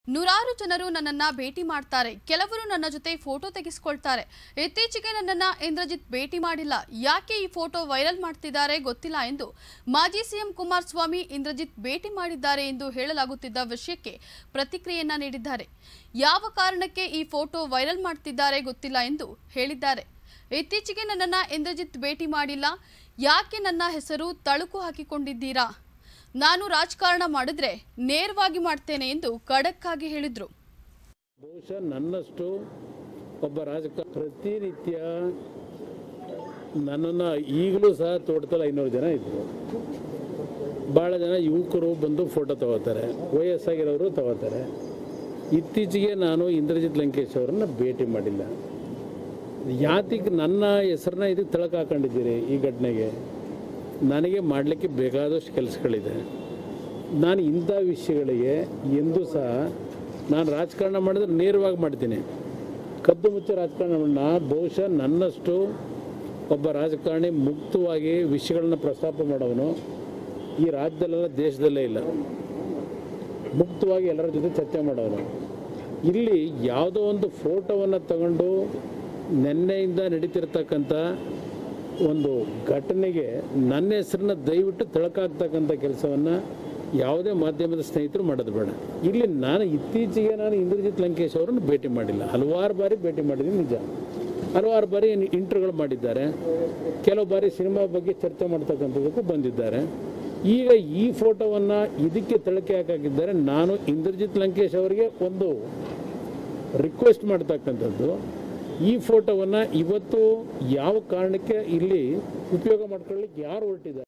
ನೂರಾರು ಜನರು ನನ್ನನ್ನ ಭೇಟಿ ಮಾಡ್ತಾರೆ ಕೆಲವರು ನನ್ನ ಜೊತೆ ಫೋಟೋ ತೆಗೆಸ್ಕೊಳ್ತಾರೆ ಇತ್ತೀಚೆಗೆ ನನ್ನನ್ನ ಇಂದ್ರಜಿತ್ ಭೇಟಿ ಮಾಡಿಲ್ಲ ಯಾಕೆ ಈ ಫೋಟೋ ವೈರಲ್ ಮಾಡ್ತಿದ್ದಾರೆ ಗೊತ್ತಿಲ್ಲ ಎಂದು ಮಾಜಿ ಸಿಎಂ ಕುಮಾರಸ್ವಾಮಿ ಇಂದ್ರಜಿತ್ ಭೇಟಿ ಮಾಡಿದ್ದಾರೆ ಎಂದು ಹೇಳಲಾಗುತ್ತಿದ್ದ ವಿಷಯಕ್ಕೆ ಪ್ರತಿಕ್ರಿಯೆಯನ್ನ ನೀಡಿದ್ದಾರೆ ಯಾವ ಕಾರಣಕ್ಕೆ ಈ ಫೋಟೋ ವೈರಲ್ ಮಾಡ್ತಿದ್ದಾರೆ ಗೊತ್ತಿಲ್ಲ ಎಂದು ಹೇಳಿದ್ದಾರೆ ಇತ್ತೀಚೆಗೆ ನನ್ನನ್ನ ಇಂದ್ರಜಿತ್ ಭೇಟಿ ಮಾಡಿಲ್ಲ ಯಾಕೆ ನನ್ನ ಹೆಸರು ತಳುಕು ಹಾಕಿಕೊಂಡಿದ್ದೀರಾ ನಾನು ರಾಜಕಾರಣ ಮಾಡಿದ್ರೆ ನೇರವಾಗಿ ಮಾಡ್ತೇನೆ ಎಂದು ಖಡಕ್ ಆಗಿ ಹೇಳಿದ್ರು ಬಹುಶಃ ನನ್ನಷ್ಟು ಒಬ್ಬ ರಾಜಕಾರಣ ಪ್ರತಿನಿತ್ಯ ನನ್ನನ್ನು ಈಗಲೂ ಸಹ ತೋಟದಲ್ಲಿ ಐನೂರು ಜನ ಇದ್ದರು ಭಾಳ ಜನ ಯುವಕರು ಬಂದು ಫೋಟೋ ತಗೋತಾರೆ ವಯಸ್ಸಾಗಿರೋರು ತಗೋತಾರೆ ಇತ್ತೀಚೆಗೆ ನಾನು ಇಂದ್ರಜಿತ್ ಲಂಕೇಶ್ ಅವರನ್ನು ಭೇಟಿ ಮಾಡಿಲ್ಲ ಯಾತಿಗೆ ನನ್ನ ಹೆಸರನ್ನ ಇದಕ್ಕೆ ತಳಕು ಹಾಕೊಂಡಿದ್ದೀರಿ ಈ ಘಟನೆಗೆ ನನಗೆ ಮಾಡಲಿಕ್ಕೆ ಬೇಕಾದಷ್ಟು ಕೆಲಸಗಳಿದೆ ನಾನು ಇಂಥ ವಿಷಯಗಳಿಗೆ ಎಂದೂ ಸಹ ನಾನು ರಾಜಕಾರಣ ಮಾಡಿದ್ರೆ ನೇರವಾಗಿ ಮಾಡ್ತೀನಿ ಕದ್ದು ಮುಚ್ಚ ರಾಜಕಾರಣ ಮಾಡಿ- ನಾ ಬಹುಶಃ ನನ್ನಷ್ಟು ಒಬ್ಬ ರಾಜಕಾರಣಿ ಮುಕ್ತವಾಗಿ ವಿಷಯಗಳನ್ನ ಪ್ರಸ್ತಾಪ ಮಾಡೋವನು ಈ ರಾಜ್ಯದಲ್ಲೆಲ್ಲ ದೇಶದಲ್ಲೇ ಇಲ್ಲ ಮುಕ್ತವಾಗಿ ಎಲ್ಲರ ಜೊತೆ ಚರ್ಚೆ ಮಾಡೋನು ಇಲ್ಲಿ ಯಾವುದೋ ಒಂದು ಫೋಟೋವನ್ನು ತಗೊಂಡು ನಿನ್ನೆಯಿಂದ ನಡೀತಿರ್ತಕ್ಕಂಥ ಒಂದು ಘಟನೆಗೆ ನನ್ನ ಹೆಸರನ್ನ ದಯವಿಟ್ಟು ತಳಕಾಗ್ತಕ್ಕಂಥ ಕೆಲಸವನ್ನು ಯಾವುದೇ ಮಾಧ್ಯಮದ ಸ್ನೇಹಿತರು ಮಾಡೋದು ಬೇಡ ಇಲ್ಲಿ ನಾನು ಇತ್ತೀಚೆಗೆ ನಾನು ಇಂದ್ರಜಿತ್ ಲಂಕೇಶ್ ಅವರನ್ನು ಭೇಟಿ ಮಾಡಿಲ್ಲ ಹಲವಾರು ಬಾರಿ ಭೇಟಿ ಮಾಡಿದ್ದೀನಿ ನಿಜ ಹಲವಾರು ಬಾರಿ ಇಂಟರ್ವ್ಯೂಗಳು ಮಾಡಿದ್ದಾರೆ ಕೆಲವು ಬಾರಿ ಸಿನಿಮಾ ಬಗ್ಗೆ ಚರ್ಚೆ ಮಾಡ್ತಕ್ಕಂಥದ್ದಕ್ಕೂ ಬಂದಿದ್ದಾರೆ ಈಗ ಈ ಫೋಟೋವನ್ನು ಇದಕ್ಕೆ ತಳಕೆ ಹಾಕಿದ್ದಾರೆ ನಾನು ಇಂದ್ರಜಿತ್ ಲಂಕೇಶ್ ಅವರಿಗೆ ಒಂದು ರಿಕ್ವೆಸ್ಟ್ ಮಾಡ್ತಕ್ಕಂಥದ್ದು ಈ ಫೋಟೋವನ್ನು ಇವತ್ತು ಯಾವ ಕಾರಣಕ್ಕೆ ಇಲ್ಲಿ ಉಪಯೋಗ ಮಾಡ್ಕೊಳ್ಳಿಕ್ಕೆ ಯಾರು ಹೊರಟಿದ್ದಾರೆ